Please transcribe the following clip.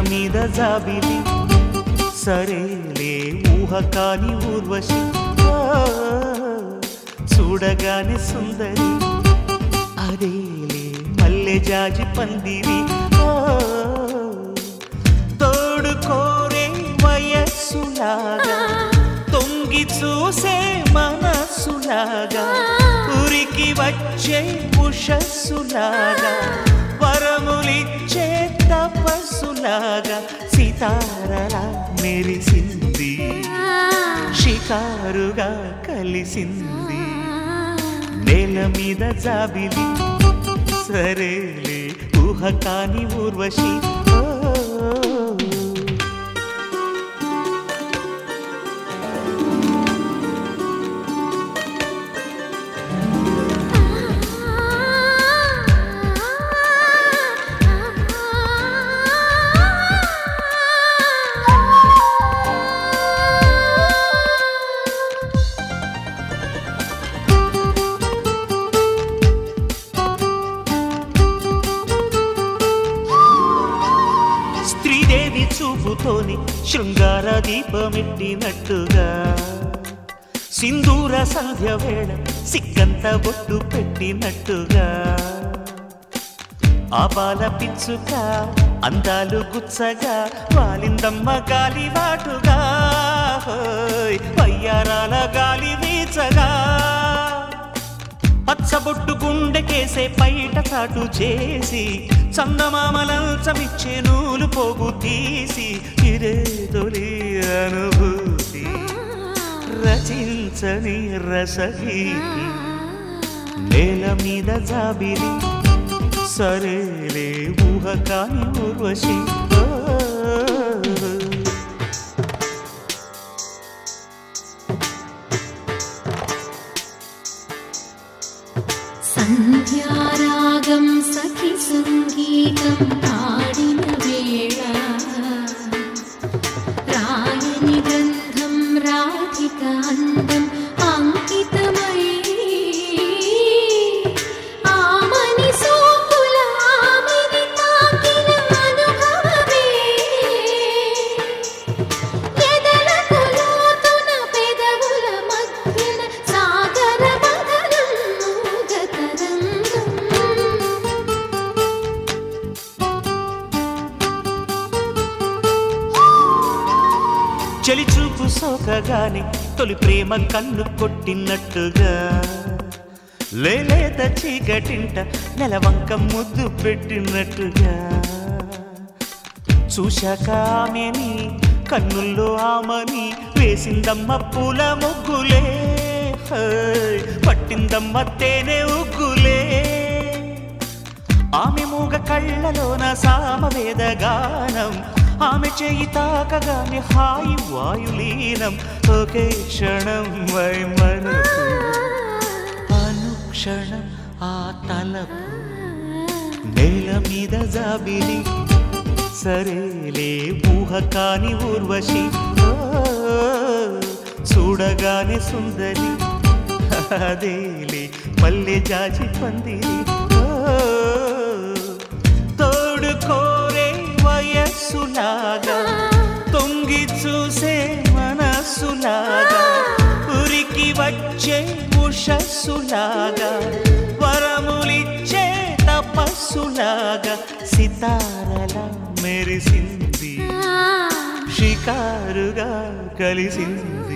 మీద జాబిలి సరేలే ఊహ కాని ఊర్వశి ఆ, చూడగానే సుందరి అదేలే మల్లె జాజి పందిరి ఆ, తోడు కోరే వయస్సులాగా తొంగి చూసే మనస్సులాగా ఉరికి వచ్చే ఉషస్సులాగా వరములిచ్చే తపస్సులాగా సితారలా మెరిసింది షికారుగా కలిసింది నేల మీద జాబిలి సరేలే ఊహ కాని ఊర్వశి ఓ స్త్రీదేవి చూపుతోని శృంగార దీపమెట్టినట్టుగా సింధూర సంధ్య వేళ సిక్కంత బొట్టు పెట్టినట్టుగా ఆపాల పిచ్చుక అందాలు గుచ్చగా వాలిందమ్మ గాలి వాటుగా హోయ్, వయ్యారాల గాలి వీచగా పచ్చబొట్టు గుండెకేసే పైట చాటు చేసి చందమామలంచమిచ్చే నూలు పోగు తీసి ఇదే తొలి అనుభూతి రచించని రసగీతి నేల మీద జాబిలి సరేలే ఊహ కాని ఊర్వశి ఓ. సంధ్యారాగం సఖి సంగీతం పాడిన వేళ రాయని గంధం రాధిక అందం అంకితమై ఆమని సోకుల ఆమెని తాకిన అనుభవమే ఎదలకు లోతున పెదవుల మధ్యన సాగర బదనం మూగతరంగం చెలి చూపు సోకగానే తొలి ప్రేమ కన్ను కొట్టినట్టుగా లేలేత చీకటింట నెలవంక ముద్దు పెట్టినట్టుగా చూశాక ఆమెని కన్నుల్లో ఆమని వేసిందమ్మ పూల ముగ్గులే హై, పట్టిందమ్మ తేనె ఉగ్గులే ఆమె మూగ కళ్ళలోన సామవేద గానం ఆమె చేయి తాకగానే హాయి వాయులీనం ఒకే క్షణం వై మనసు అనుక్షణం ఆ తలపు నేల మీద జాబిలి సరేలే ఊహ కాని ఊర్వశి ఓ, చూడగానే సుందరి అదేలే మల్లె జాజి పందిరి ఓ, తోడు కోరే వయస్సులాగా తొంగి చూసే మనస్సులాగా ఉరికి వచ్చే ఉషస్సులాగా వరములిచ్చే తపస్సులాగా సితారలా మెరిసింది షికారుగా కలిసింది